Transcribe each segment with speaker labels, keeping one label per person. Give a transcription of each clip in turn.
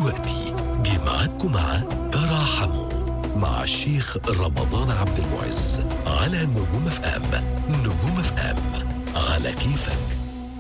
Speaker 1: دلوقتي جمعتكم مع تراحموا مع الشيخ رمضان عبد المعز على نجوم اف ام نجوم اف ام على كيفك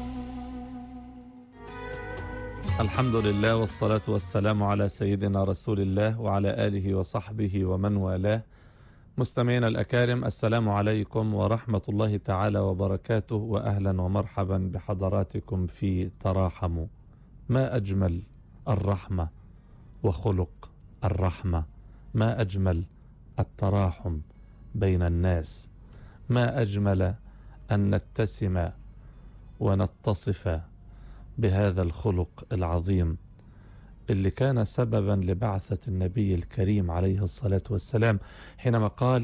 Speaker 2: الحمد لله والصلاة والسلام على سيدنا رسول الله وعلى آله وصحبه ومن والاه مستمعينا الأكارم السلام عليكم ورحمة الله تعالى وبركاته وأهلا ومرحبا بحضراتكم في تراحموا ما أجمل الرحمة وخلق الرحمة ما أجمل التراحم بين الناس ما أجمل أن نتسم ونتصف بهذا الخلق العظيم اللي كان سببا لبعثة النبي الكريم عليه الصلاة والسلام حينما قال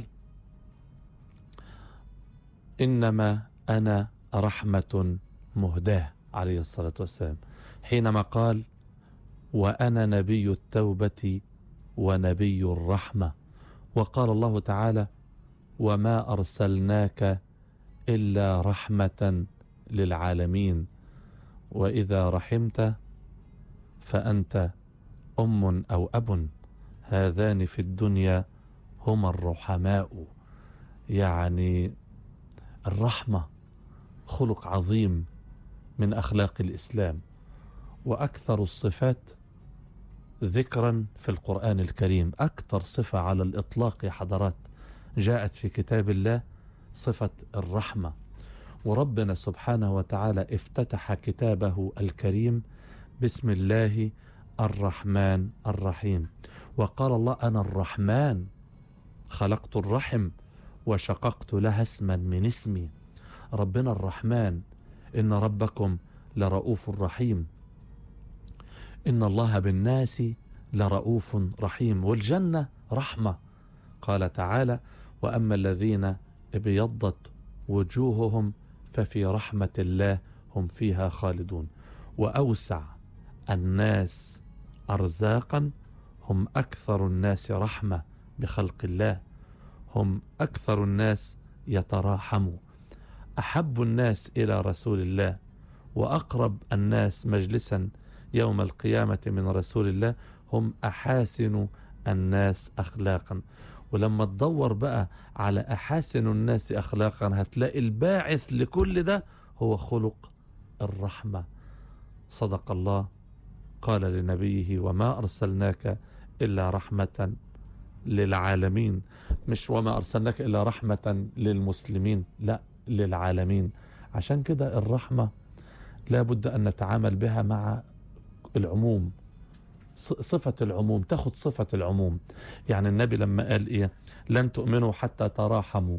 Speaker 2: إنما أنا رحمة مهداة عليه الصلاة والسلام حينما قال وأنا نبي التوبة ونبي الرحمة وقال الله تعالى وما أرسلناك إلا رحمة للعالمين وإذا رحمت فأنت أم أو أب هذان في الدنيا هما الرحماء يعني الرحمة خلق عظيم من أخلاق الإسلام وأكثر الصفات ذكرا في القرآن الكريم أكثر صفة على الإطلاق يا حضرات جاءت في كتاب الله صفة الرحمة وربنا سبحانه وتعالى افتتح كتابه الكريم بسم الله الرحمن الرحيم وقال الله أنا الرحمن خلقت الرحم وشققت لها اسما من اسمي ربنا الرحمن إن ربكم لرؤوف رحيم إن الله بالناس لرؤوف رحيم والجنة رحمة قال تعالى وأما الذين ابيضت وجوههم ففي رحمة الله هم فيها خالدون وأوسع الناس أرزاقا هم أكثر الناس رحمة بخلق الله هم أكثر الناس يتراحموا أحب الناس إلى رسول الله وأقرب الناس مجلسا يوم القيامة من رسول الله هم أحاسن الناس أخلاقا ولما تدور بقى على أحاسن الناس أخلاقا هتلاقي الباعث لكل ده هو خلق الرحمة صدق الله قال لنبيه وما أرسلناك إلا رحمة للعالمين مش وما أرسلناك إلا رحمة للمسلمين لا للعالمين عشان كده الرحمة لابد أن نتعامل بها مع العموم صفة العموم تاخد صفة العموم يعني النبي لما قال إيه لن تؤمنوا حتى تراحموا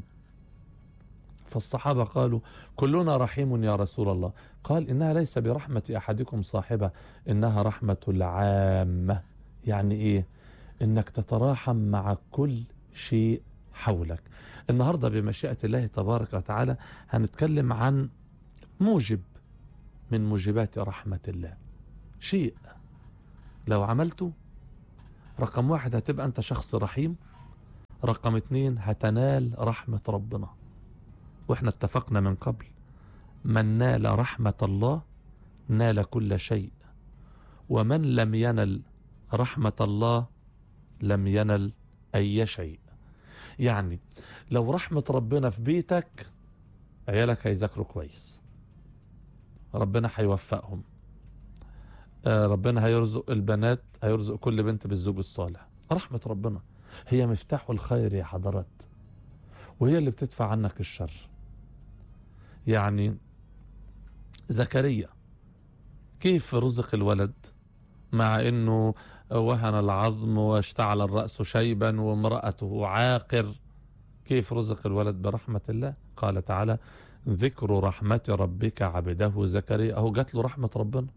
Speaker 2: فالصحابة قالوا كلنا رحيم يا رسول الله قال إنها ليس برحمة أحدكم صاحبة إنها رحمة العامة يعني إيه إنك تتراحم مع كل شيء حولك النهاردة بمشيئة الله تبارك وتعالى هنتكلم عن موجب من موجبات رحمة الله شيء لو عملته رقم واحد هتبقى انت شخص رحيم رقم اتنين هتنال رحمة ربنا واحنا اتفقنا من قبل من نال رحمة الله نال كل شيء ومن لم ينل رحمة الله لم ينل أي شيء يعني لو رحمة ربنا في بيتك عيالك هيذاكروا كويس ربنا هيوفقهم ربنا هيرزق البنات هيرزق كل بنت بالزوج الصالح رحمة ربنا هي مفتاح الخير يا حضرات وهي اللي بتدفع عنك الشر يعني زكريا كيف رزق الولد مع انه وهن العظم واشتعل الرأس شيبا وامرأته عاقر كيف رزق الولد برحمة الله قال تعالى ذكر رحمة ربك عبده زكريا اهو جات له رحمة ربنا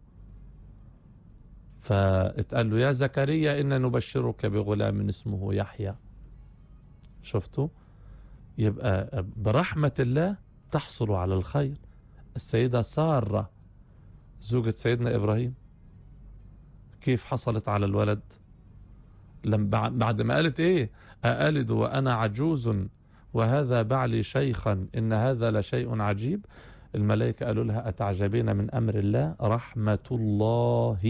Speaker 2: فاتقال له يا زكريا إنا نبشرك بغلام اسمه يحيى شفتوا يبقى برحمة الله تحصل على الخير السيدة سارة زوجة سيدنا إبراهيم كيف حصلت على الولد لما بعد ما قالت إيه أألد وأنا عجوز وهذا بعلي شيخا إن هذا لشيء عجيب الملائكة قالوا لها أتعجبين من أمر الله رحمة الله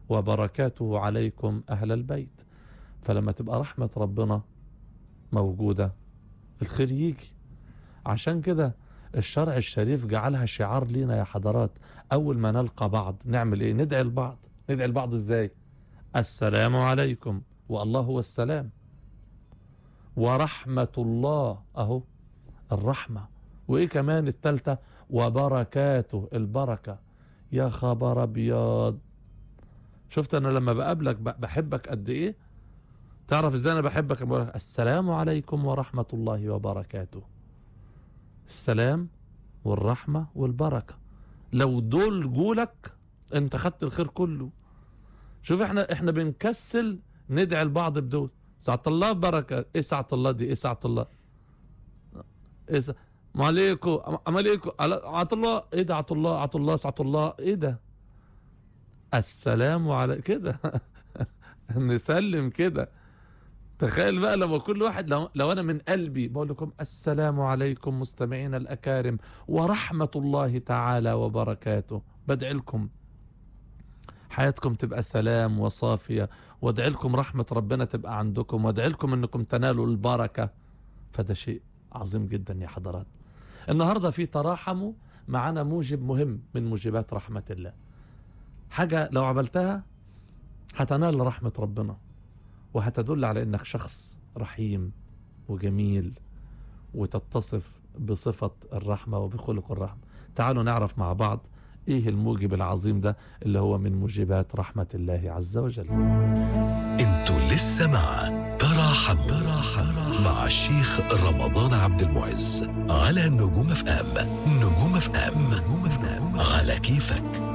Speaker 2: وبركاته عليكم أهل البيت فلما تبقى رحمة ربنا موجودة الخير يجي عشان كده الشرع الشريف جعلها شعار لينا يا حضرات أول ما نلقى بعض نعمل إيه ندعي لبعض ندعي لبعض إزاي السلام عليكم والله هو السلام ورحمة الله أهو الرحمة وإيه كمان التالتة وبركاته البركة يا خبر أبيض شفت أنا لما بقابلك ب- بحبك قد إيه تعرف إزاي أنا بحبك أنا بقولك السلام عليكم ورحمة الله وبركاته السلام والرحمة والبركة لو دول جولك انت خدت الخير كله شوف احنا احنا بنكسل ندعي لبعض بدول ساعة الله بركة ايه ساعة الله دي ايه ساعة الله ايه ساعة ما عليكم ما عليكم عط الله ايه ده عط الله عط الله ساعة الله ايه ده السلام على كده نسلم كده تخيل بقى لما كل واحد لو, لو انا من قلبي بقول لكم السلام عليكم مستمعين الاكارم ورحمه الله تعالى وبركاته بدعي لكم حياتكم تبقى سلام وصافيه وادعي لكم رحمه ربنا تبقى عندكم وادعي لكم انكم تنالوا البركه فده شيء عظيم جدا يا حضرات النهارده في تراحموا معانا موجب مهم من موجبات رحمه الله حاجه لو عملتها هتنال رحمه ربنا وهتدل على انك شخص رحيم وجميل وتتصف بصفة الرحمة وبخلق الرحمة تعالوا نعرف مع بعض ايه الموجب العظيم ده اللي هو من موجبات رحمة الله عز وجل
Speaker 1: انتوا لسه مع تراحم تراحم مع الشيخ رمضان عبد المعز على نجوم اف ام نجوم اف ام نجوم اف ام على كيفك